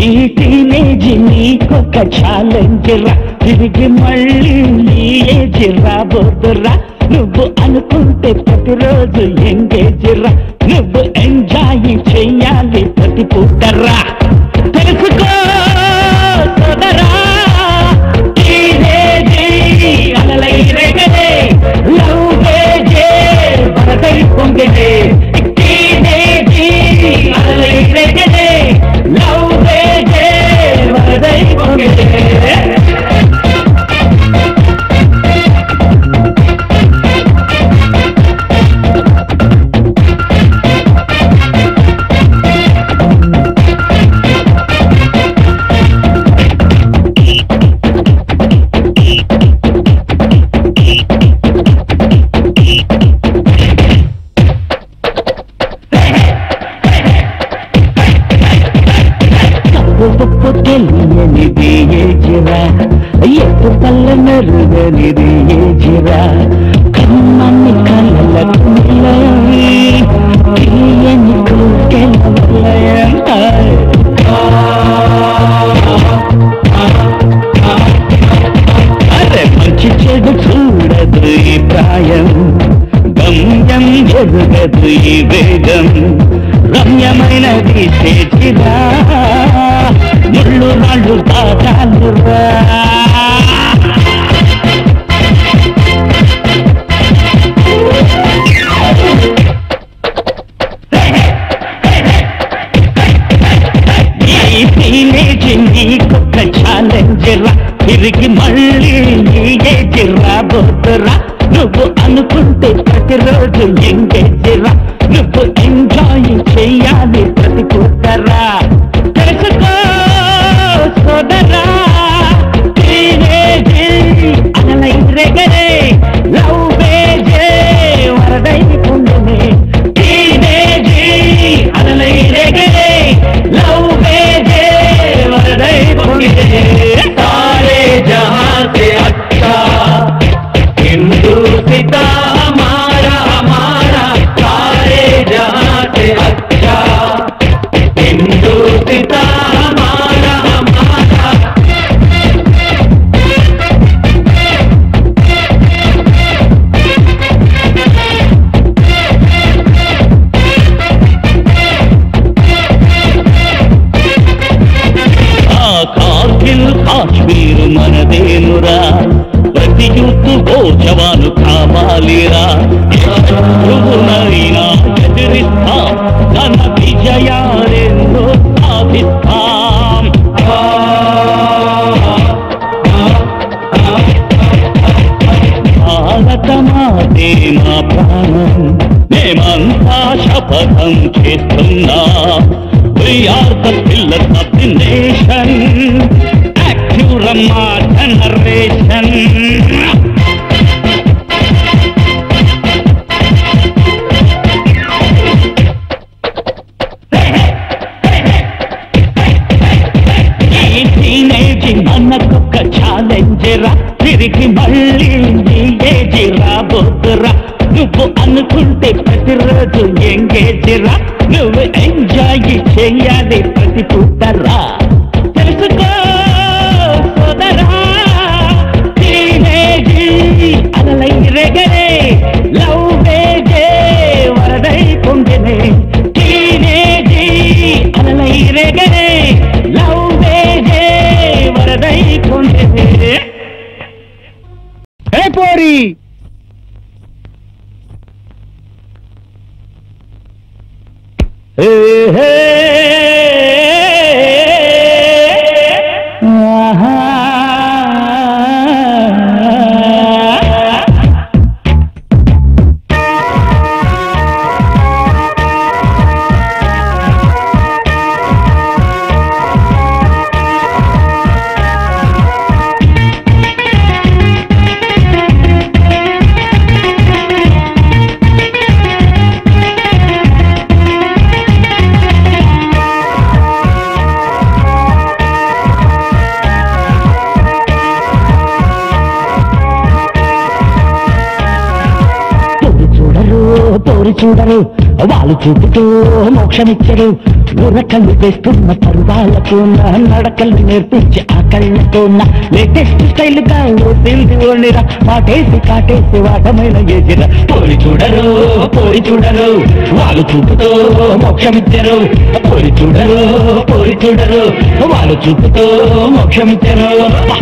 ఈ టీనేజ్ నీకొక ఛాలెంజ్ రా తిరిగి మళ్ళీ నీ ఏజ్ రాబోదురా నువ్వు అనుకుంటే ప్రతిరోజు ఎంగేజ్ రా నువ్వు ఎంజాయ్ చెయ్యాలి ప్రతి పూటరా తెలుసుకో సోదరా టీనేజీ అలలై రేగలే లవ్వేజే వరదై పొంగలే టీనేజీ అలలై రేగలే లవ్వేజే వరదై పొంగలే తప్పు తెలియనిది ఏజిరా ఎప్పు పల్ల మెరుగనిది ఏజిరా కమ్మని కళ్ళలకు నిలయం తీయని కోకెల వలయం అరే మంచి చెడు చూడదు ఈ ప్రాయం గమ్యం ఎదుగదు ఈ వేగం రమ్యమైనది చేతిరా ముళ్ళు రాళ్ళు పాదాలు రా ఈ టీనేజ్ నీకొక ఛాలెంజ్ రా తిరిగి మళ్ళీ నీ ఏజ్ రాబోతురా నువ్వు అనుకుంటే ప్రతిరోజు ఎంగేజ్ రా నువ్వు ఎంజాయ్ చెయ్యాలి ప్రతి పూటరా తెలుసుకో సోదరా టీనేజ్ అలలై రెగలే లవ్ వేజే వరదై పుండనే టీనేజ్ అలలై రెగలే లవ్ వేజే వరదై పుండనే सारे जहां से अच्छा हिंदुस्ता हमारा हमारा सारे जहां से अच्छा हिंदुस्ता हमारा हमारा ఆ కార్గిల్ కాశ్మీర్ మనదేనురా ప్రతి యుద్ధు ఓ జవాను కావాలిరా శత్రువునైనా ఎదిరిస్తాం తన విజయాలెన్నో సాధిస్తాం భారత మాతే మా ప్రాణం మేమంతా శపథం చేస్తున్నా We are the pillars of the nation. Active Rama generation. ఈ టీనేజ్ మనకొక ఛాలెంజ్ రా తిరిగి మళ్ళీ నీ ఏజ్ రాబోతురా నువ్వు అనుకుంటే ప్రతిరోజు ఎంగేజ్ రా నువ్వు ఎంజాయ్ చెయ్యాలి ప్రతి పూటరా తెలుసుకో సోదరా టీనేజ్ అలలై రెగలే లవ్ వేజే వరదై పొంగనే టీనేజ్ అలలై రెగలే లవ్ వేజే వరదై పొంగనే ఏ పోరి హే హే ఆహా తోడు చూడరు తోడు చూడరు వాళ్ళు చూపుతూ మోక్షమిచ్చరు ఉరకలు వేస్తున్న పరువాలకు నా నడకలు నేర్పించి ఆ కళ్ళతో నా లేటెస్ట్ స్టైల్ గా ఓసింది ఓనిరా మాటేసి కాటేసి వాటమైన ఎజిర పోరి చూడరు పోరి చూడరు వాళ్ళు చూపుతో మోక్షమిచ్చరు పోరి చూడరు పోరి చూడరు వాళ్ళు చూపుతో మోక్షమిచ్చరు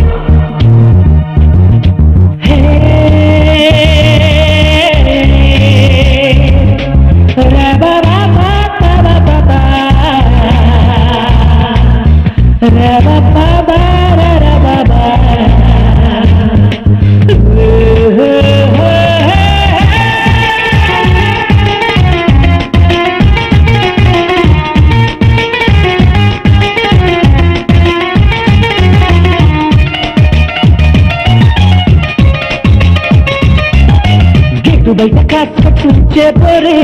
గేటు బయట కాస్కట్టు చేపరే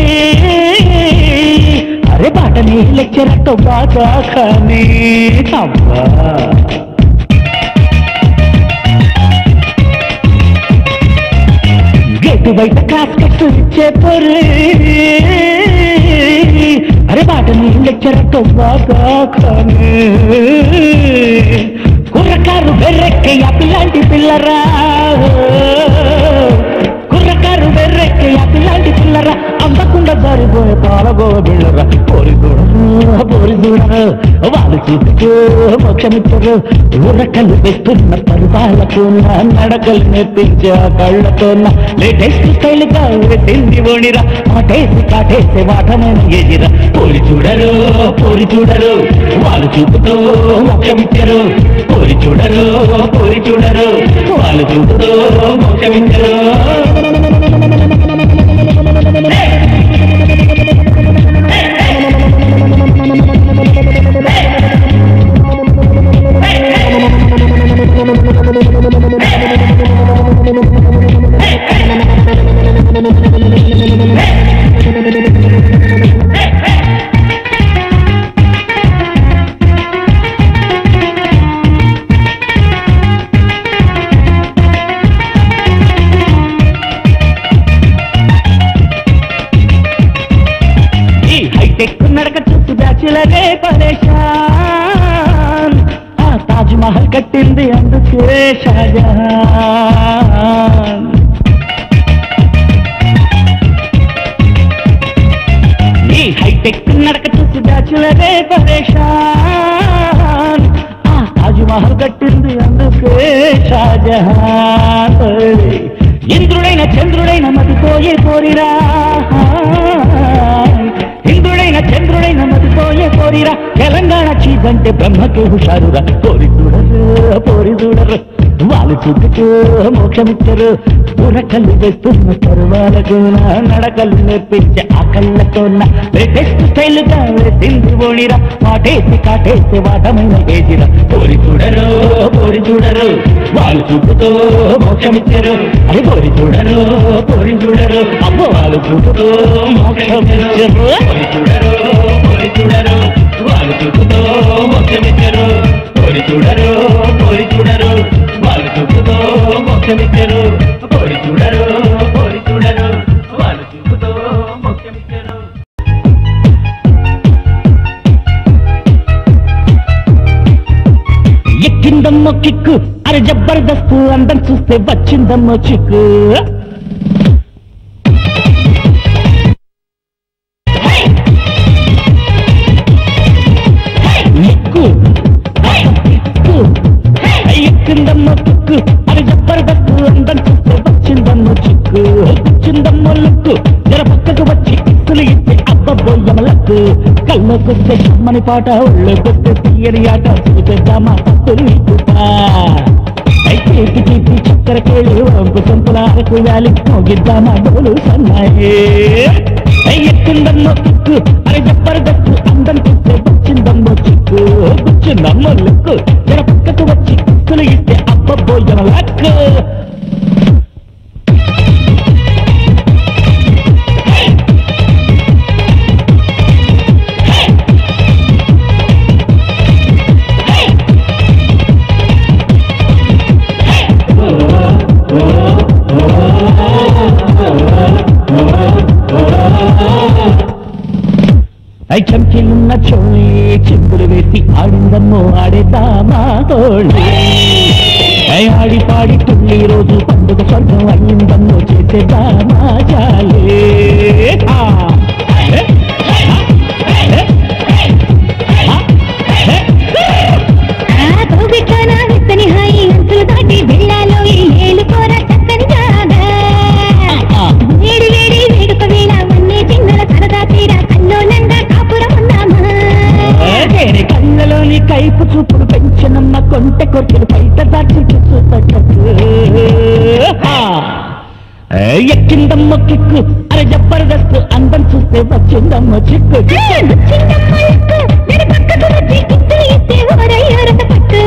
అరే బాటని లెక్చరతో బాగా కానీ అబ్బా గేటు బయట కాస్కట్టు చేపరే అరే బాటని లెక్చరతో బాగా కానీ కుర్రకారు బెర్రెక్కయ్య పిల్లాంటి పిల్లరా కుర్రకారు బెర్రెక్కయ్య పిల్లాంటి పిల్లరా అందకుండా జారిపోయే పాలగో బిళ్ళరా పోరి చూడరు పోరి చూడరు వాళ్ళు చూపుతూ మోక్షమిచ్చరు ఉరకలు వేస్తున్న పరువాలకు నా నడకలు నేర్పించే ఆ కళ్ళతో నా లేటెస్ట్ స్టైల్ గా తిండి ఓణిరా మాటేసి కాటేసి వాటమైన ఎజిరా పోరి చూడరు పోరి చూడరు వాళ్ళు చూపుతూ మోక్షమిచ్చరు పోరి చూడరు పోరి చూడరు వాళ్ళు చూపుతూ మోక్షమిచ్చరు ఈ హైటెక్ నడక చూసి బ్యాచులరే పరేషాన్ ఆ తాజ్ మహల్ కట్టింది అందుకే షాజహాన్ ఈ హైటెక్ నడక చూసి బ్యాచులరే పరేషాన్ ఆ తాజ్ మహల్ కట్టింది అందుకే షాజహాన్ ఇంద్రుడైన చంద్రుడైన మతిపోయే కోరిరా ఇంద్రుడైన చంద్రుడైన మతిపోయే కోరిరా తెలంగాణ చీజంటే బ్రహ్మకే హుషారురా పోరి చూడరు పోరి చూడరు వాళ్ళు చూపుతూ మోక్షమిచ్చరు ఉరకలు వేస్తున్న తరువాలకు నా నడకలు నేర్పించే ఆ కళ్ళతో నా లేటెస్ట్ స్టైల్ గా వేసింది ఓణిరా మాటేసి కాటేసి వాటమైన వేసిరా పోరి చూడరు పోరి చూడరు వాళ్ళు చూపుతూ మోక్షమిచ్చరు అరే పోరి చూడరు పోరి చూడరు అమ్మో వాళ్ళు చూపుతూ మోక్షమిచ్చరు పోరి చూడరు పోరి చూడరు వాళ్ళు చూపుతూ మోక్షమిచ్చరు పోరి చూడరు పోరి చూడరు వాళ్ళు చూపుతో మోక్షమిచ్చరు పోరి చూడరు పోరి చూడరు వాళ్ళు చూపుతో మోక్షమిచ్చరు ఎక్కిందమ్మో కిక్కు అరే జబర్దస్త్ అందం చూస్తే వచ్చిందమ్మో చిక్కు ఎక్కు ఎక్కు ఎక్కిందమ్మో కిక్కు అరే జబర్దస్త్ అందం చూస్తే వచ్చిందమ్మో చిక్కు వచ్చిందమ్మో లుక్కు జర పక్కకు వచ్చి ఇక్కులు ఇచ్చి అబ్బబోయ్యమలకు కళ్ళకొస్తే కమ్మని పాట ఒళ్ళకొస్తే తీయని ఆట చూపిద్దామా తొలిపుతా అయితే తీపి చక్కెర కేళి వంపు సంపులాలకు వ్యాలి మోగిద్దామా డోలు సన్నాయి ఎక్కిందమ్మో కిక్కు అరే జబర్దస్త్ అందం చూస్తే వచ్చిందమ్మో చిక్కు కూర్చుందమ్మో లుక్కు జర పక్కకు వచ్చి ఇక్కులు ఇస్తే అబ్బబోయ్యమలకు ఐ చంకిలున్న చోళి చింపులు వేసి ఆడిందమ్మో ఆడేద్దామా తోళి ఐ ఆడి పాడి తుల్లి రోజు పండుగ స్వర్గం అయ్యిందమ్మో చేసేద్దామా జాలే ఆ. ఏ? ఏ? ఆ? ఏ? ఆ కోగిట్లోన విత్తని హాయి అంచులు దాటి వెళ్ళాలో ఈ ఏలుకోర చక్కని జాగా ఆ. వేడి వేడి వేడుక వేళ వన్నే చిన్నల సరదా తీర కల్లోలంగా కాపురం ఉన్నామా తేనె కళ్ళలోని కైపు చూపుడు పెంచనమ్మ కొంటె కొట్టులు బయట దాచి చూపట్టకు ఎక్కిందమ్మ కిక్కు అరే జబర్దస్త్ అందం చూస్తే వచ్చిందమ్మ చిక్కు చిక్కు. చిన్నమ్మ లెక్క నడి పక్కకు వచ్చి కిక్కులు ఇస్తే ఓరయ్యారట పట్టు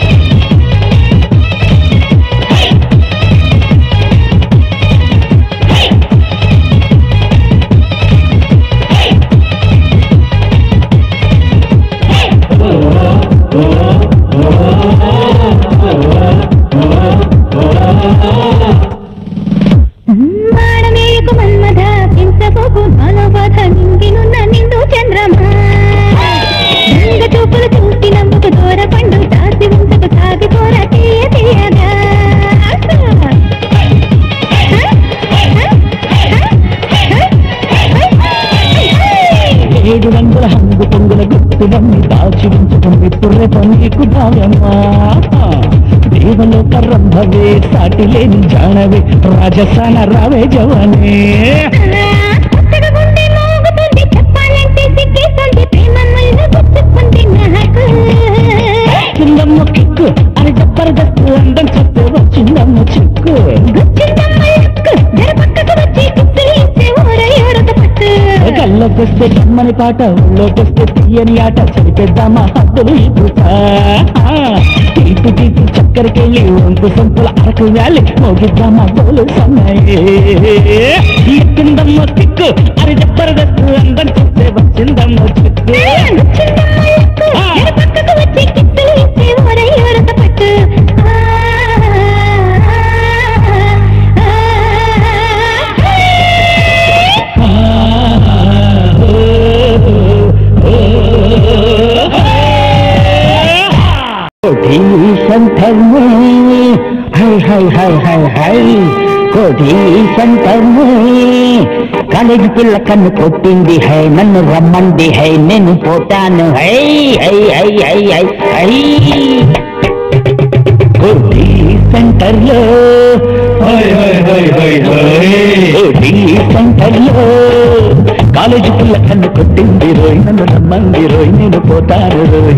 మాడమేయకు మన్మథ పెంచబోకు నాలో బాధ నింగినున్న నిండు చంద్రమా దొంగ చూపులు చూసి నమ్ముకు దూర పండు దాసి ఉంచకు సాగిపోర తీయ తీయగా ఏడు రంగుల హంగు పొంగుల గుర్తులన్నీ దాచి ఉంచుకుంది పుర్రె పనీకు దాయమ్మా దేవలోక రంభవే సాటి లేని జానవే రాజసాన రావే జవనే కొత్తగా గుండె మోగుతుంది చెప్పాలంటే సిగ్గేస్తుంది ప్రేమ ముళ్ళు గుచ్చుకుంది నాకు కిందమ్మ కిక్కు అని జబర్దస్త్ అందం చూస్తే వచ్చిందమ్మ చిక్కు గుచ్చిందమ్మ లక్కు జర పక్కకు వచ్చి కిక్కులు ఇస్తే ఓరయ్యారట పట్టు కళ్ళకొస్తే కమ్మని పాట ఒళ్ళోకొస్తే తీయని ఆట చదివేద్దామా హద్దులు ఈ పూట తీపి తీపి చక్కరికెళ్ళి ఒంపు సొంపుల అరకు వ్యాలి మోగిద్దామా బోలు సన్నాయి ఎక్కిందమ్మ కిక్కు అని జబర్దస్త్ అందం చూస్తే వచ్చిందమ్మ చిక్కు గుచ్చిందమ్మ లక్కు జర పక్కకు వచ్చి కిక్కులు ఇస్తే ఓరయ్యారట పట్టు ఆ, ఆ, कोठी सेंटर में हाय हाय हाय हाय हाय కోటి సెంటర్ కాలేజీ పిల్ల కన్ను కొట్టింది హై నన్ను రమ్మంది హై నేను పోతాను hi hi hi hi hi hi Koti centre లో hi hi hi hi hi Koti centre లో కాలేజీ పిల్ల కన్ను కొట్టింది రోయ్ నన్ను రమ్మంది రోయ్ నేను పోతాను రోయ్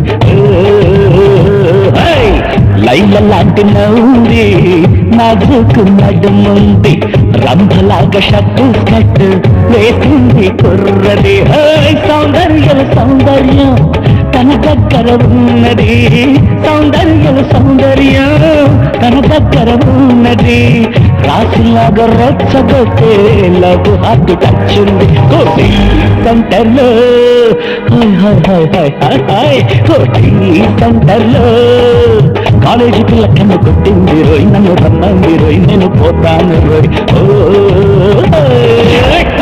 హై! లైల లాంటి నవ్వుంది నాజుకు నడుముంది రంభలాగా షట్టు స్కట్ వేసింది కుర్రది హై! సౌందర్యం సౌందర్యం తన దగ్గర ఉన్నది సౌందర్యం సౌందర్యం తన దగ్గర ఉన్నది రాసులాగా రెచ్చగొట్టే లవ్ హార్ట్ టచ్ ఉంది కోటి సెంటర్లో hi hi hi hi hi hi Koti సెంటర్లో కాలేజీ పిల్ల కన్ను కొట్టింది రోయ్ నన్ను రమ్మంది రోయ్ నేను పోతాను రోయ్ ఓ ఓయ్.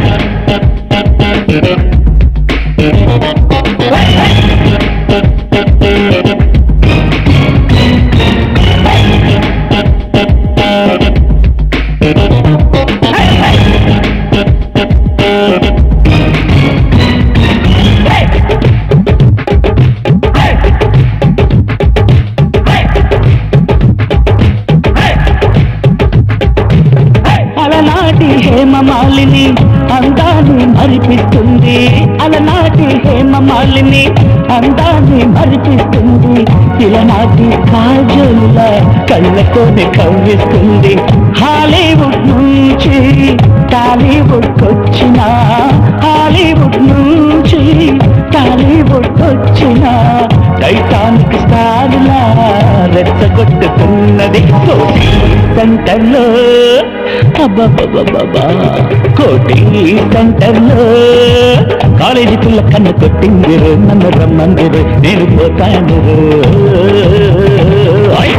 అలనాటి హేమమాలిని అందాన్ని మరిపిస్తుంది అలనాటి హేమమాలిని అందాన్ని మరిపిస్తుంది ఇలనాటి కాజోల కళ్ళతోనే కవ్విస్తుంది హాలీవుడ్ నుంచి టాలీవుడ్ వచ్చిన హాలీవుడ్ నుంచి టాలీవుడ్ వచ్చిన టైటానిక్ స్టార్లా రెచ్చగొట్టుతున్నది కోటి సెంటర్లో అబ్బబ్బబ్బబ్బా కోటి సెంటర్లో కాలేజీ పిల్ల కన్ను కొట్టిందిరు నన్ను రమ్మందిరు నేను పోతాను ఆయ్.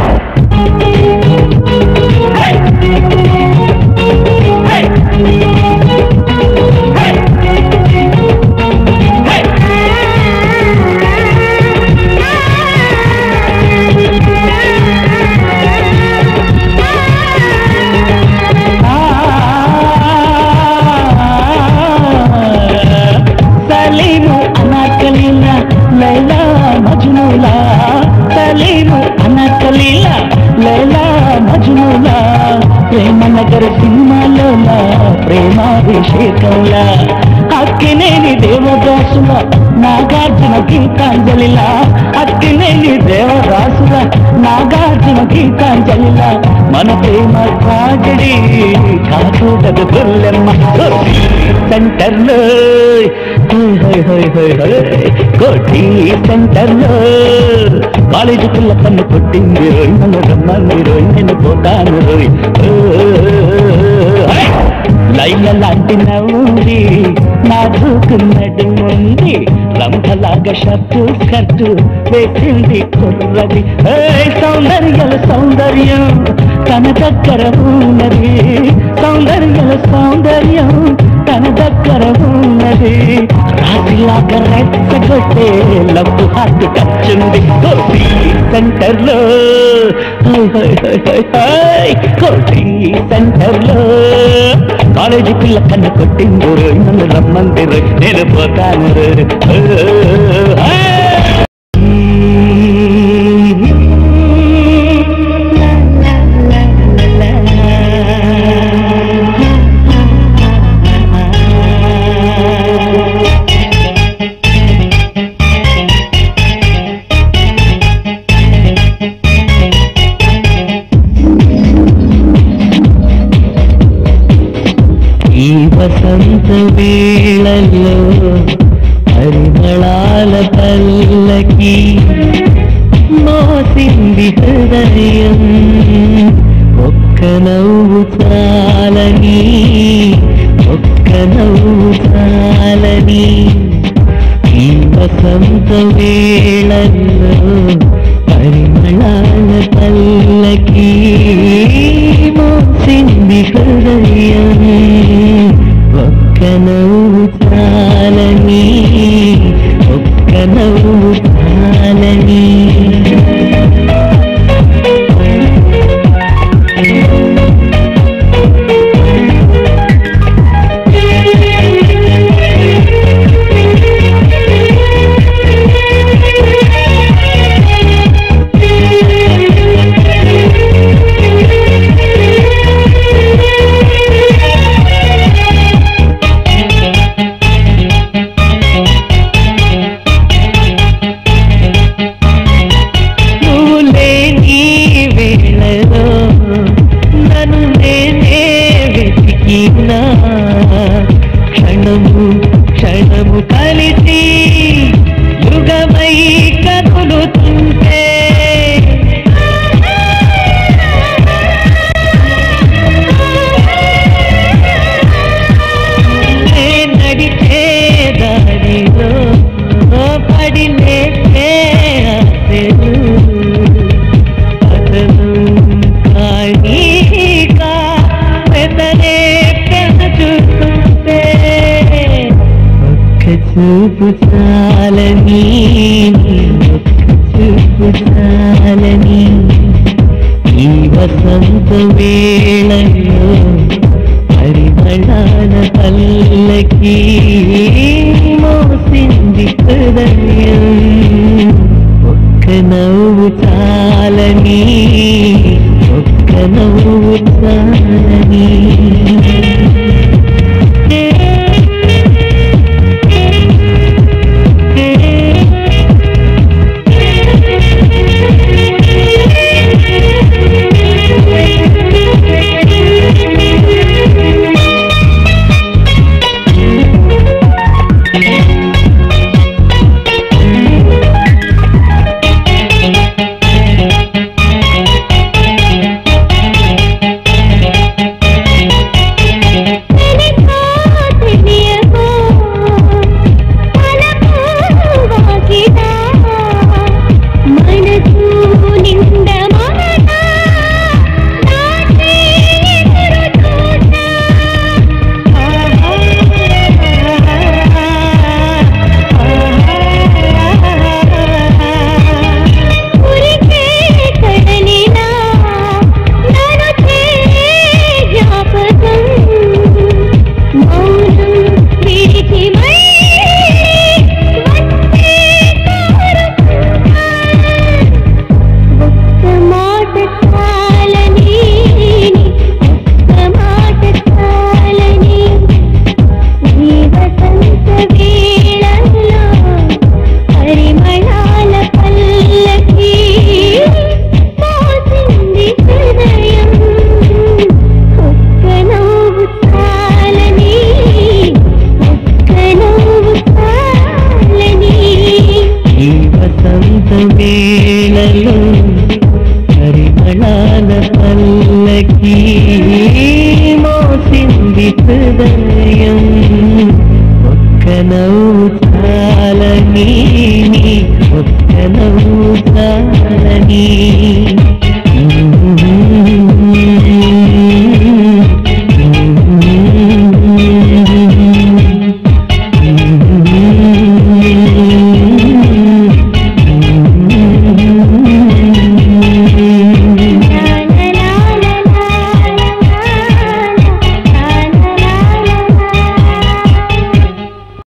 సినిమాలోలా ప్రేమ నగర సినిమాలోలా ప్రేమాభిషేకంలా అక్కినేని దేవదాసుల నాగార్జున గీతాంజలిలా అక్కినేని దేవదాసుల నాగార్జున గీతాంజలిలా మన ప్రేమ కాజడి కాకూడదు గొల్లెమ్మ సెంటర్లో హోయ్ హోయ్ హోయ్ హోయ్ హోయ్ కోటి సెంటర్లో కాలేజీ పిల్ల కన్ను కొట్టింది రోయ్ నన్ను రమ్మని రోయ్ నేను పోతాను రోయ్ ఓ, హై! లైల లాంటి నవ్వుంది నాజుకున్నది ఉంది రంభలాగా షర్టు స్కర్టు వేసింది కుర్రది ఏయ్ సౌందర్యాల సౌందర్యం తన దగ్గర ఉన్నది సౌందర్యాల సౌందర్యం తన దగ్గర ఉన్నది రాతిలాగా రెచ్చగొట్టే లవ్వు హార్ట్ టచ్చుంది కోటి సెంటర్లో hi hi hi hi hi Koti సెంటర్లో కాలేజీ పిల్ల కన్ను కొట్టింది రోయ్ నన్ను రమ్మంది రోయ్ నేను పోతాను రోయ్. ఓ, ఈ వసంత వేళల్లో పరిమళాల పల్లకి మోసింది హృదయం ఒక్క నవ్వు చాలని ఒక్క నవ్వు చాలని ఈ వసంత వేళల్లో పరిమళాల పల్లకి మోసింది హృదయం ఒక్క నవ్వు చాలని ఒక్క నవ్వు చాలని నువ్వు లేని వేళలో నన్ను నేనే వెతికినా క్షణము క్షణము కలిసి యుగమై కదులుతుంటే నే నడిచే దారిలో పడి లేచే ఆశలు అతను కానీగా పెదనే పెంచుతుంటే ఒక్క చూపు చాలని ఒక్క చూపు చాలని ఈ వసంత వేళలో పరిమళాల పల్లకి మోసింది హృదయం ఒక్క నవ్వు చాలని ఒక్క నవ్వు చాలని హృదయం ఒక్క నవ్వు చాలని